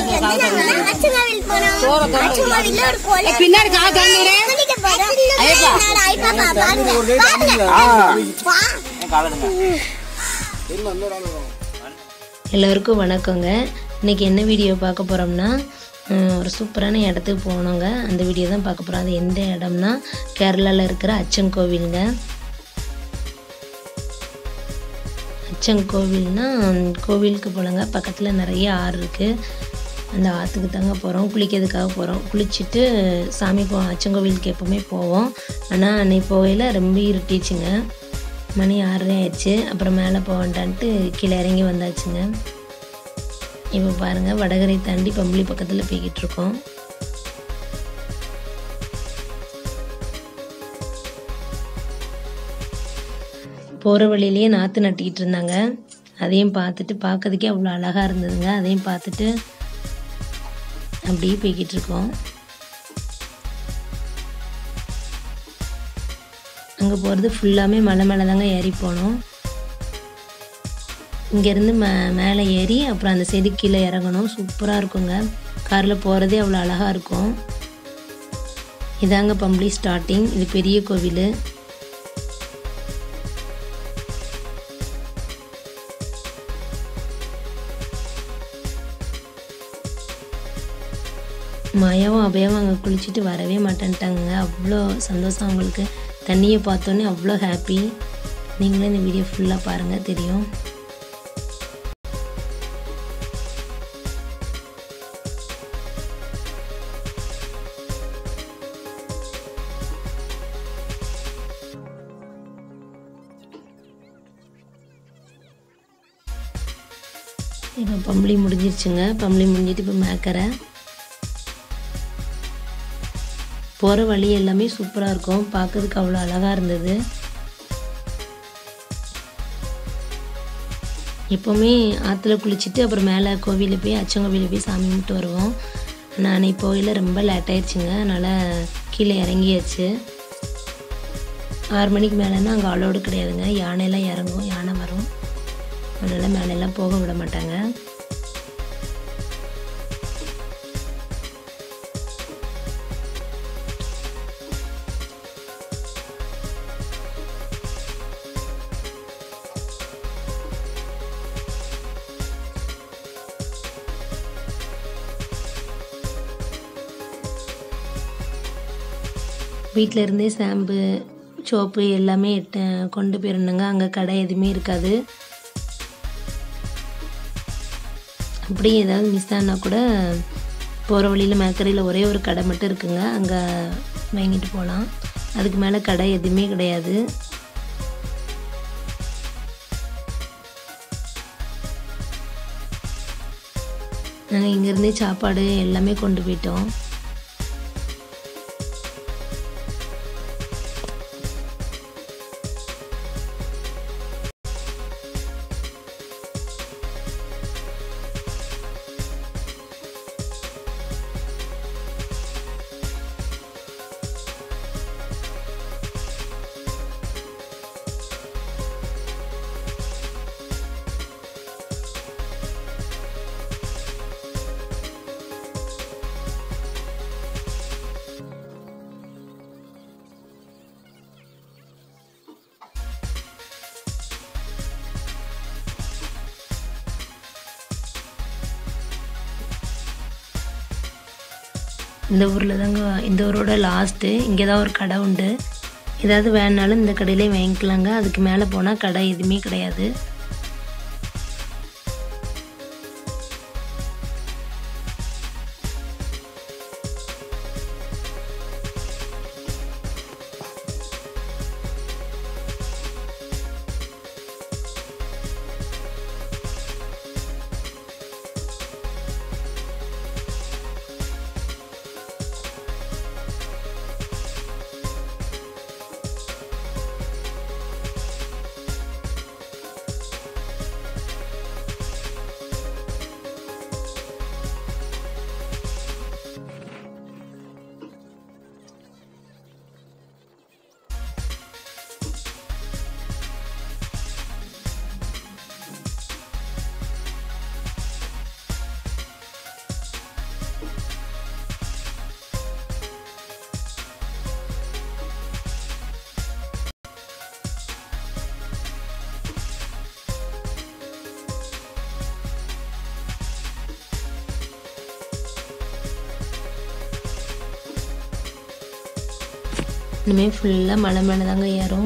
இன்னைக்கு வந்து நாங்க அச்சங்காவில் போனோம் அச்சங்காவில்ல ஒரு கோலம் பின்னாடி கா தண்ணீரே குளிக்க போறோம் என்னோட ஐபாப்பா பாருங்க பாருங்க வா எல்லோருக்கும் வணக்கங்க இன்னைக்கு என்ன வீடியோ பார்க்க போகிறோம்னா ஹம், ஒரு சூப்பரான இடத்துக்கு போனோங்க அந்த வீடியோ தான் பார்க்க போகிறோம் அது எந்த இடம்னா கேரளாவில் இருக்கிற அச்சங்கோவிலுங்க அச்சங்கோவில்னா கோவிலுக்கு போலங்க பக்கத்தில் நிறைய ஆறு இருக்குது அந்த ஆற்றுக்கு தாங்க போகிறோம் குளிக்கிறதுக்காக போகிறோம் குளிச்சுட்டு சாமி போ அச்சங்கோவிலுக்கு எப்போவுமே போவோம் ஆனால் அன்னைக்கு போகையில் ரொம்ப இருட்டிச்சுங்க மணி ஆறரை ஆயிடுச்சு அப்புறம் மேலே போவேண்டான்ட்டு கீழே இறங்கி வந்தாச்சுங்க இப்போ பாருங்கள் வடகரை தாண்டி பம்பளி பக்கத்தில் போய்கிட்டு இருக்கோம் போகிற வழியிலேயே நாற்று நட்டிக்கிட்டு இருந்தாங்க அதையும் பார்த்துட்டு பார்க்கறதுக்கே அவ்வளோ அழகாக இருந்ததுங்க அதையும் பார்த்துட்டு அப்படியே போய்கிட்டு இருக்கோம் அங்கே போகிறது ஃபுல்லாமே மலை மேலே தாங்க ஏறி போனோம் இங்கேருந்து மே மேலே ஏறி அப்புறம் அந்த சைடு கீழே இறங்கணும் சூப்பராக இருக்குங்க காரில் போகிறதே அவ்வளோ அழகாக இருக்கும் இதாங்க பம்பளி ஸ்டார்டிங் இது பெரிய கோவில் மாயாவும் அபயாவும் அங்கே குளிச்சுட்டு வரவே மாட்டேன்ட்டாங்க அவ்வளோ சந்தோஷம் அவங்களுக்கு தண்ணியை பார்த்தோன்னே அவ்வளோ ஹாப்பி நீங்களும் இந்த வீடியோ ஃபுல்லாக பாருங்கள் தெரியும் இப்போ பம்பளி முடிஞ்சிருச்சுங்க பம்பளி முடிஞ்சிட்டு இப்போ மேக்கரை போகிற வழி எல்லாமே சூப்பராக இருக்கும் பார்க்கறதுக்கு அவ்வளோ அழகாக இருந்தது எப்போவுமே ஆற்றுல குளிச்சுட்டு அப்புறம் மேலே கோவிலில் போய் அச்சங்கோவிலில் போய் சாமி கும்பிட்டு வருவோம் ஆனால் அன்னைக்கு போகையில் ரொம்ப லேட் ஆயிடுச்சுங்க அதனால் கீழே இறங்கியாச்சு ஆறு மணிக்கு மேலேன்னா அங்கே அலோடு கிடையாதுங்க யானையெல்லாம் இறங்கும் யானை வரும் அதனால் மேலெல்லாம் போக விட மாட்டாங்க வீட்டில் இருந்தே ஷாம்பு சோப்பு எல்லாமே எட்டு கொண்டு போயிருந்தேங்க அங்கே கடை எதுவுமே இருக்காது அப்படியே ஏதாவது மிஸ் ஆனால் கூட போகிற வழியில் மேக்கரையில் ஒரே ஒரு கடை மட்டும் இருக்குங்க அங்கே வாங்கிட்டு போகலாம் அதுக்கு மேலே கடை எதுவுமே கிடையாது நாங்கள் இங்கேருந்தே சாப்பாடு எல்லாமே கொண்டு போயிட்டோம் இந்த ஊரில் தாங்க இந்த ஊரோட லாஸ்ட்டு இங்கே தான் ஒரு கடை உண்டு ஏதாவது வேணுனாலும் இந்த கடையிலே வாங்கிக்கலாங்க அதுக்கு மேலே போனால் கடை எதுவுமே கிடையாது இனிமேல் ஃபுல்லாக மலை மேலே தாங்க ஏறும்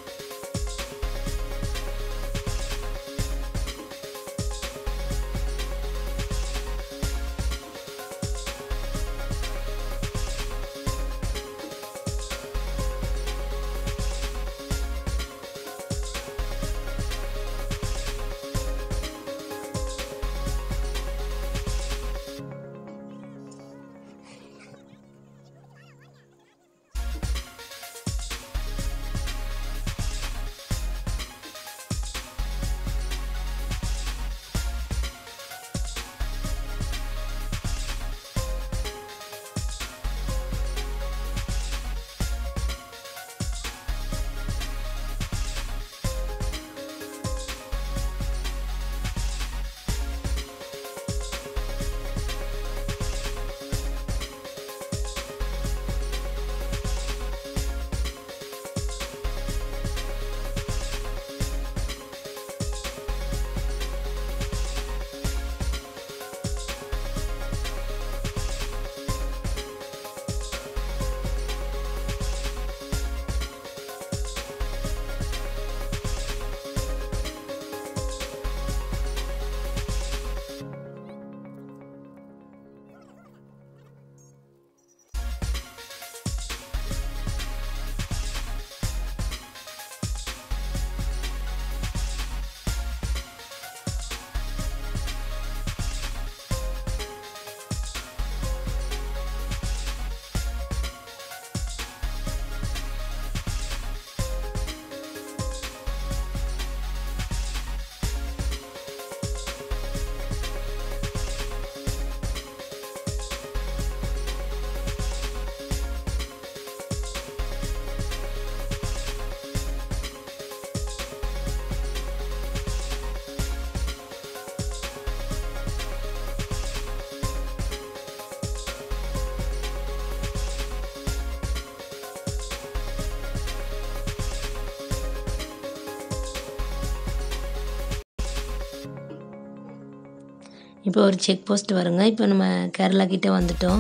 இப்போ ஒரு செக் போஸ்ட் வருங்க இப்போ நம்ம கேரளா கிட்ட வந்துட்டோம்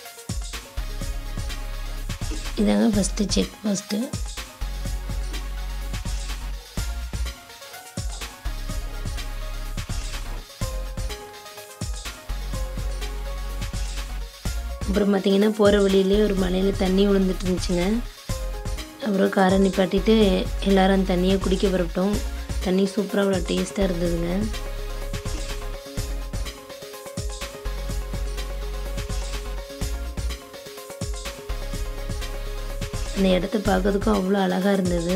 இதாங்க ஃபஸ்ட்டு செக் போஸ்ட்டு அப்புறம் பார்த்தீங்கன்னா போகிற வழியிலே ஒரு மலையில் தண்ணி விழுந்துட்டு இருந்துச்சுங்க அப்புறம் காரை நிப்பாட்டிட்டு எல்லாரும் அந்த தண்ணியை குடிக்க புறப்பட்டோம் தண்ணி சூப்பராக அவ்வளோ டேஸ்ட்டாக இருந்ததுங்க அந்த இடத்த பார்க்கறதுக்கும் அவ்வளோ அழகாக இருந்தது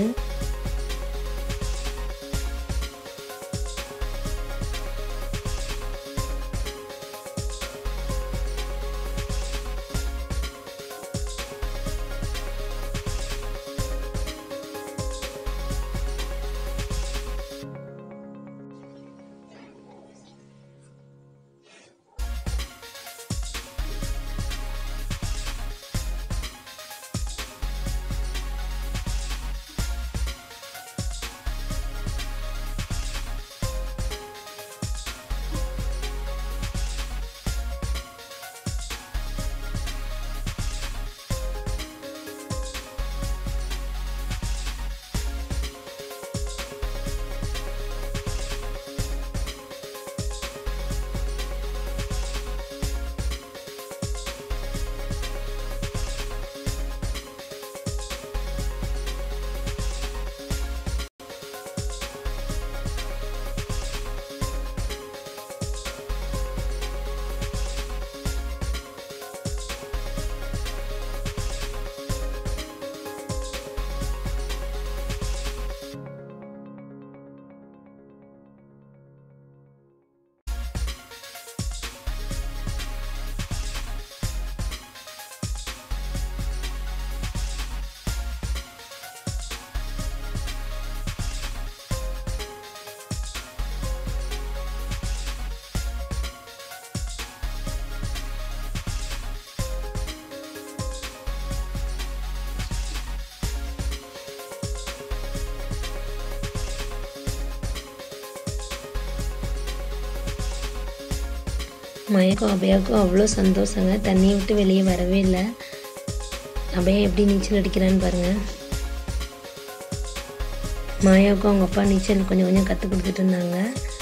மயக்கம் அபயாக்கும் அவ்வளோ சந்தோஷங்க தண்ணியை விட்டு வெளியே வரவே இல்லை அப்படியே எப்படி நீச்சல் அடிக்கிறான்னு பாருங்கள் மாயாவுக்கும் அவங்க அப்பா நீச்சல் கொஞ்சம் கொஞ்சம் கற்றுக் கொடுத்துட்டு இருந்தாங்க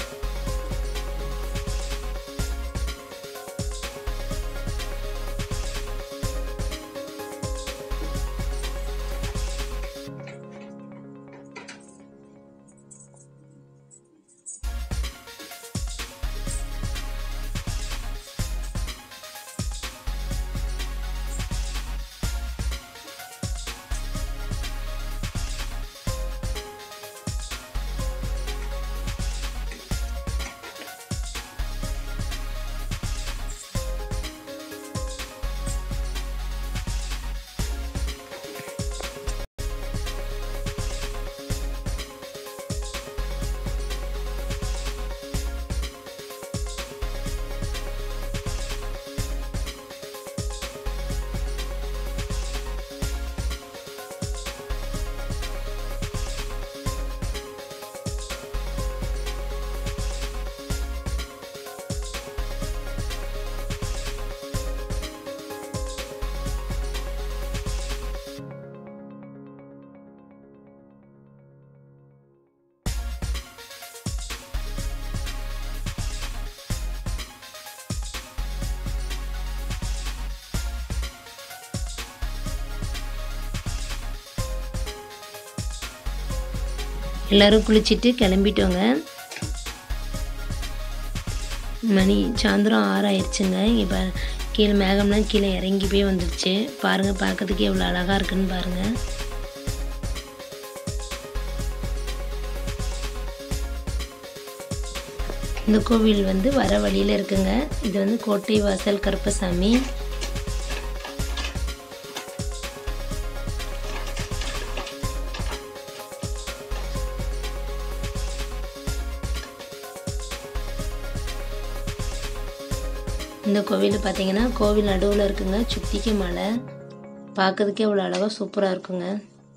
எல்லோரும் குளிச்சுட்டு கிளம்பிட்டோங்க மணி சாயந்தரம் ஆறாயிருச்சுங்க இப்போ கீழே மேகம்லாம் கீழே இறங்கி போய் வந்துடுச்சு பாருங்கள் பார்க்கறதுக்கு எவ்வளோ அழகாக இருக்குன்னு பாருங்கள் இந்த கோவில் வந்து வர வழியில் இருக்குங்க இது வந்து கோட்டை வாசல் கருப்பசாமி இந்த கோவில் பார்த்தீங்கன்னா கோவில் நடுவில் இருக்குங்க சுத்திக்கு மலை பார்க்கறதுக்கே அவ்வளோ அழகாக சூப்பராக இருக்குங்க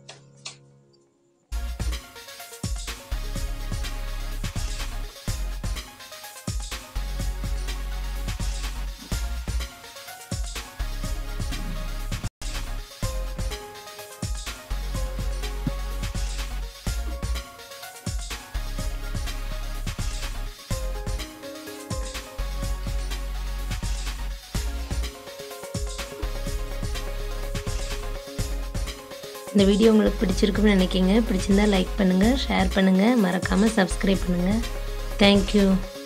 இந்த வீடியோ உங்களுக்கு பிடிச்சிருக்குன்னு நினைக்கிங்க பிடிச்சிருந்தா லைக் பண்ணுங்கள் ஷேர் பண்ணுங்கள் மறக்காமல் சப்ஸ்கிரைப் பண்ணுங்கள் தேங்க்யூ